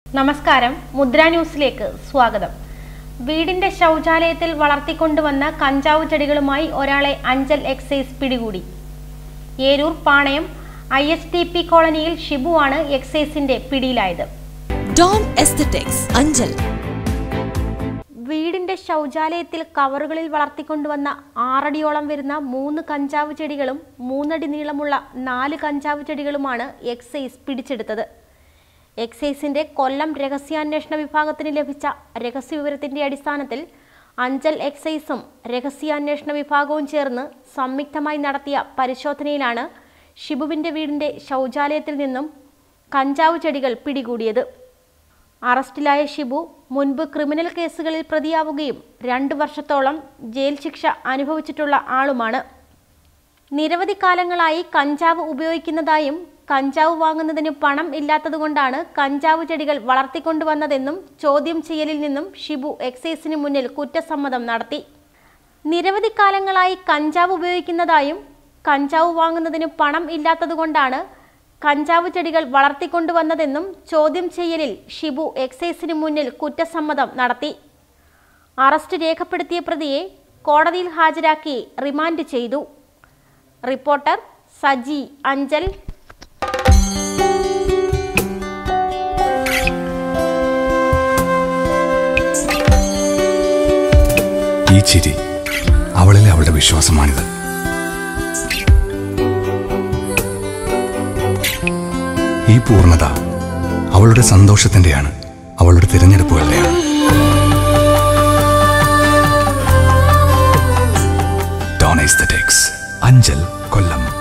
നമസ്കാരം മുദ്ര ന്യൂസിലേക്ക് സ്വാഗതം വീടിന്റെ ശൗചാലയത്തിൽ വളർത്തിക്കൊണ്ടുവന്ന കഞ്ചാവ് ചെടികളുമായി ഒരാളെ അഞ്ചൽ എക്സൈസ് പിടികൂടി Eroor Panayam I S T P കോളനിയിൽ ഷിബുവാണ് എക്സൈസിന്റെ പിടിയിലായത് ഡോൺ എസ്തറ്റിക്സ് അഞ്ചൽ വീടിന്റെ ശൗചാലയത്തിൽ കവറുകളിൽ വളർത്തിക്കൊണ്ടുവന്ന ആറടിയോളം വരുന്ന മൂന്ന് കഞ്ചാവ് ചെടികളും മൂന്നടി നീളമുള്ള നാല് കഞ്ചാവ് ചെടികളുമാണ് എക്സൈസ് പിടിച്ചെടുത്തത് എക്സൈസിന്റെ കൊല്ലം രഹസ്യാന്വേഷണ വിഭാഗത്തിന് ലഭിച്ച രഹസ്യവിവരത്തിന്റെ അടിസ്ഥാനത്തിൽ അഞ്ചൽ എക്സൈസും രഹസ്യാന്വേഷണ വിഭാഗവും ചേർന്ന് സംയുക്തമായി നടത്തിയ പരിശോധനയിലാണ് ഷിബുവിന്റെ വീടിന്റെ ശൗചാലയത്തിൽ നിന്നും കഞ്ചാവ് ചെടികൾ പിടികൂടിയത് അറസ്റ്റിലായ ഷിബു മുൻപ് ക്രിമിനൽ കേസുകളിൽ പ്രതിയാവുകയും രണ്ട് വർഷത്തോളം ജയിൽ ശിക്ഷ അനുഭവിച്ചിട്ടുള്ള ആളുമാണ് നിരവധി കാലങ്ങളായി കഞ്ചാവ് ഉപയോഗിക്കുന്നതായും കഞ്ചാവ് വാങ്ങുന്നതിന് പണം ഇല്ലാത്തതുകൊണ്ടാണ് കഞ്ചാവ് ചെടികൾ വളർത്തിക്കൊണ്ടുവന്നതെന്നും ചോദ്യം ചെയ്യലിൽ നിന്നും ഷിബു എക്സൈസിന് മുന്നിൽ കുറ്റസമ്മതം നടത്തി നിരവധി കാലങ്ങളായി കഞ്ചാവ് ഉപയോഗിക്കുന്നതായും കഞ്ചാവ് വാങ്ങുന്നതിന് പണം ഇല്ലാത്തതുകൊണ്ടാണ് കഞ്ചാവ് ചെടികൾ വളർത്തിക്കൊണ്ടുവന്നതെന്നും ചോദ്യം ചെയ്യലിൽ ഷിബു എക്സൈസിന് മുന്നിൽ കുറ്റസമ്മതം നടത്തി അറസ്റ്റ് രേഖപ്പെടുത്തിയ പ്രതിയെ കോടതിയിൽ ഹാജരാക്കി റിമാൻഡ് ചെയ്തു റിപ്പോർട്ടർ സജി അഞ്ചൽ ഈ ചിരി അവളിലെ അവളുടെ വിശ്വാസമാണിത് ഈ പൂർണ്ണത അവളുടെ സന്തോഷത്തിന്റെയാണ് അവളുടെ തിരഞ്ഞെടുപ്പുകളുടെയാണ് ഡോൺ എസ്തറ്റിക്സ് അഞ്ചൽ കൊല്ലം